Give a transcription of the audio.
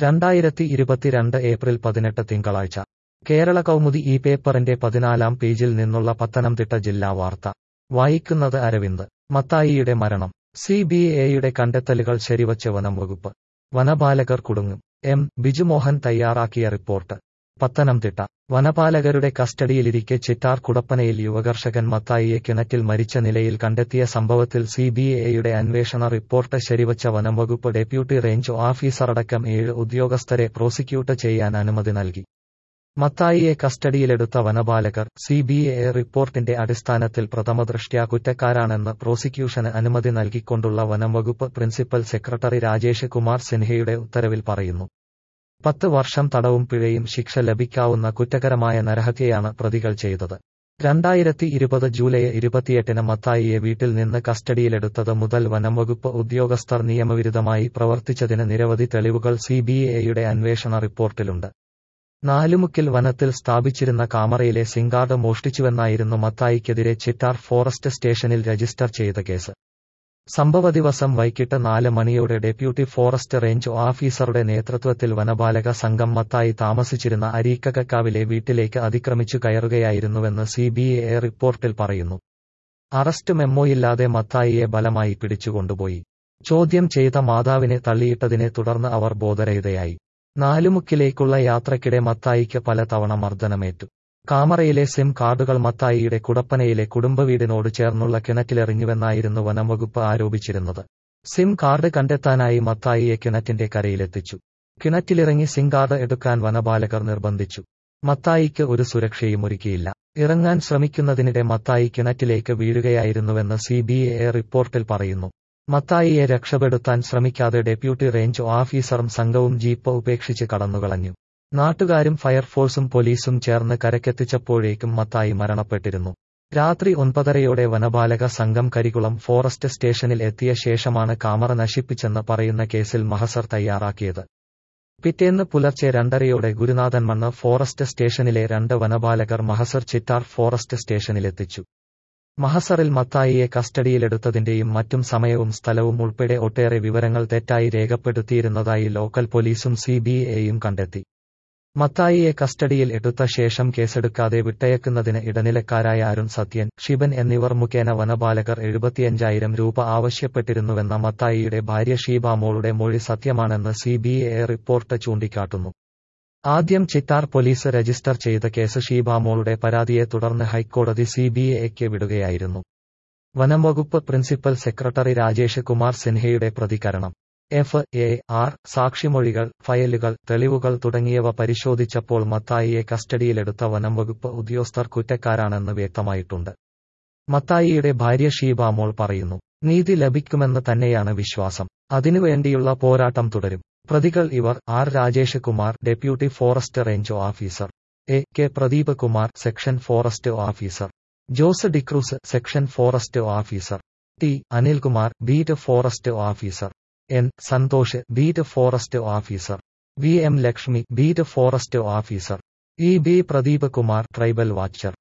രണ്ടായിരത്തി ഇരുപത്തിരണ്ട് ഏപ്രിൽ പതിനെട്ട് തിങ്കളാഴ്ച കേരള കൗമുദി ഈ പേപ്പറിന്റെ പതിനാലാം പേജിൽ നിന്നുള്ള പത്തനംതിട്ട ജില്ലാ വാർത്ത വായിക്കുന്നത് അരവിന്ദ് മത്തായിയുടെ മരണം സി ബി എയുടെ കണ്ടെത്തലുകൾ ശരിവച്ച് വനം വകുപ്പ് വനപാലകർ കുടുങ്ങും എം ബിജുമോഹൻ തയ്യാറാക്കിയ റിപ്പോർട്ട് പത്തനംതിട്ട വനപാലകരുടെ കസ്റ്റഡിയിലിരിക്കെ ചിറ്റാർ കുടപ്പനയിൽ യുവകർഷകൻ മത്തായിയെ കിണറ്റിൽ മരിച്ച നിലയിൽ കണ്ടെത്തിയ സംഭവത്തിൽ സി ബി എയുടെ അന്വേഷണ റിപ്പോർട്ട് ശരിവച്ച വനംവകുപ്പ് ഡെപ്യൂട്ടി റേഞ്ച് ഓഫീസറടക്കം ഏഴ് ഉദ്യോഗസ്ഥരെ പ്രോസിക്യൂട്ട് ചെയ്യാൻ അനുമതി നൽകി മത്തായിയെ കസ്റ്റഡിയിലെടുത്ത വനപാലകർ സി ബി എ റിപ്പോർട്ടിന്റെ അടിസ്ഥാനത്തിൽ പ്രഥമദൃഷ്ട്യാ കുറ്റക്കാരാണെന്ന് പ്രോസിക്യൂഷന് അനുമതി നൽകിക്കൊണ്ടുള്ള വനംവകുപ്പ് പ്രിൻസിപ്പൽ സെക്രട്ടറി രാജേഷ് കുമാർ സിൻഹയുടെ ഉത്തരവിൽ പറയുന്നു പത്ത് വർഷം തടവും പിഴയും ശിക്ഷ ലഭിക്കാവുന്ന കുറ്റകരമായ നരഹത്യയാണ് പ്രതികൾ ചെയ്തത് രണ്ടായിരത്തി ഇരുപത് ജൂലൈ ഇരുപത്തിയെട്ടിന് മത്തായിയെ വീട്ടിൽ നിന്ന് കസ്റ്റഡിയിലെടുത്തത് മുതൽ വനംവകുപ്പ് ഉദ്യോഗസ്ഥർ നിയമവിരുദ്ധമായി പ്രവർത്തിച്ചതിന് നിരവധി തെളിവുകൾ സി ബി എയുടെ അന്വേഷണ റിപ്പോർട്ടിലുണ്ട് നാലുമുക്കിൽ വനത്തിൽ സ്ഥാപിച്ചിരുന്ന കാമറയിലെ സിംഗാർഡ് മോഷ്ടിച്ചുവെന്നായിരുന്നു മത്തായിക്കെതിരെ ചിറ്റാർ ഫോറസ്റ്റ് സ്റ്റേഷനിൽ രജിസ്റ്റർ ചെയ്ത കേസ് സംഭവ ദിവസം വൈകിട്ട് നാല് മണിയോടെ ഡെപ്യൂട്ടി ഫോറസ്റ്റ് റേഞ്ച് ഓഫീസറുടെ നേതൃത്വത്തിൽ വനപാലക സംഘം മത്തായി താമസിച്ചിരുന്ന അരീക്കകക്കാവിലെ വീട്ടിലേക്ക് അതിക്രമിച്ചു കയറുകയായിരുന്നുവെന്ന് സി ബി എ റിപ്പോർട്ടിൽ പറയുന്നു അറസ്റ്റ് മെമ്മോയില്ലാതെ മത്തായിയെ ബലമായി പിടിച്ചുകൊണ്ടുപോയി ചോദ്യം ചെയ്ത മാതാവിനെ തള്ളിയിട്ടതിനെ തുടർന്ന് അവർ ബോധരഹിതയായി നാലുമുക്കിലേക്കുള്ള യാത്രക്കിടെ മത്തായിക്ക് പലതവണ മർദ്ദനമേറ്റു കാമറയിലെ സിം കാർഡുകൾ മത്തായിയുടെ കുടപ്പനയിലെ കുടുംബവീടിനോട് ചേർന്നുള്ള കിണറ്റിലെറിഞ്ഞുവെന്നായിരുന്നു വനംവകുപ്പ് ആരോപിച്ചിരുന്നത് സിം കാർഡ് കണ്ടെത്താനായി മത്തായിയെ കിണറ്റിന്റെ കരയിലെത്തിച്ചു കിണറ്റിലിറങ്ങി സിം കാർഡ് എടുക്കാൻ വനപാലകർ നിർബന്ധിച്ചു മത്തായിക്ക് ഒരു സുരക്ഷയും ഒരുക്കിയില്ല ഇറങ്ങാൻ ശ്രമിക്കുന്നതിനിടെ മത്തായി കിണറ്റിലേക്ക് വീഴുകയായിരുന്നുവെന്ന് സി ബി എ റിപ്പോർട്ടിൽ പറയുന്നു മത്തായിയെ രക്ഷപ്പെടുത്താൻ ശ്രമിക്കാതെ ഡെപ്യൂട്ടി റേഞ്ച് ഓഫീസറും സംഘവും ജീപ്പ് ഉപേക്ഷിച്ച് കടന്നുകളഞ്ഞു നാട്ടുകാരും ഫയർഫോഴ്സും പോലീസും ചേർന്ന് കരക്കെത്തിച്ചപ്പോഴേക്കും മത്തായി മരണപ്പെട്ടിരുന്നു രാത്രി ഒൻപതരയോടെ വനപാലക സംഘം കരികുളം ഫോറസ്റ്റ് സ്റ്റേഷനിൽ എത്തിയ ശേഷമാണ് കാമറ നശിപ്പിച്ചെന്ന് പറയുന്ന കേസിൽ മഹസർ തയ്യാറാക്കിയത് പിറ്റേന്ന് പുലർച്ചെ രണ്ടരയോടെ ഗുരുനാഥൻ മണ്ണ് ഫോറസ്റ്റ് സ്റ്റേഷനിലെ രണ്ട് വനപാലകർ മഹസർ ചിറ്റാർ ഫോറസ്റ്റ് സ്റ്റേഷനിലെത്തിച്ചു മഹസറിൽ മത്തായിയെ കസ്റ്റഡിയിലെടുത്തതിന്റെയും മറ്റും സമയവും സ്ഥലവും ഉൾപ്പെടെ ഒട്ടേറെ വിവരങ്ങൾ തെറ്റായി രേഖപ്പെടുത്തിയിരുന്നതായി ലോക്കൽ പോലീസും സി ബി എയും കണ്ടെത്തി മത്തായിയെ കസ്റ്റഡിയിൽ എടുത്ത ശേഷം കേസെടുക്കാതെ വിട്ടയക്കുന്നതിന് ഇടനിലക്കാരായ അരുൺ സത്യൻ ഷിബൻ എന്നിവർ മുഖേന വനപാലകർ എഴുപത്തിയഞ്ചായിരം രൂപ ആവശ്യപ്പെട്ടിരുന്നുവെന്ന മത്തായിയുടെ ഭാര്യ ഷീബാമോളുടെ മൊഴി സത്യമാണെന്ന് സി ബി എ റിപ്പോർട്ട് ചൂണ്ടിക്കാട്ടുന്നു ആദ്യം ചിറ്റാർ പോലീസ് രജിസ്റ്റർ ചെയ്ത കേസ് ഷീബാമോളുടെ പരാതിയെ തുടർന്ന് ഹൈക്കോടതി സി ബി എക്ക് വിടുകയായിരുന്നു വനംവകുപ്പ് പ്രിൻസിപ്പൽ സെക്രട്ടറി രാജേഷ് കുമാർ സിൻഹയുടെ പ്രതികരണം എഫ് എ ആർ സാക്ഷിമൊഴികൾ ഫയലുകൾ തെളിവുകൾ തുടങ്ങിയവ പരിശോധിച്ചപ്പോൾ മത്തായിയെ കസ്റ്റഡിയിലെടുത്ത വനംവകുപ്പ് ഉദ്യോഗസ്ഥർ കുറ്റക്കാരാണെന്ന് വ്യക്തമായിട്ടുണ്ട് മത്തായിയുടെ ഭാര്യ ഷീബാമോൾ പറയുന്നു നീതി ലഭിക്കുമെന്ന് തന്നെയാണ് വിശ്വാസം അതിനുവേണ്ടിയുള്ള പോരാട്ടം തുടരും പ്രതികൾ ഇവർ R Rajesh Kumar deputy forest range officer A K Pradeep Kumar section forest officer Jose D'Cruz section forest officer T Anilkumar beat forest officer N Santhosh beat forest officer V M Lakshmi beat forest officer E B Pradeep Kumar tribal watcher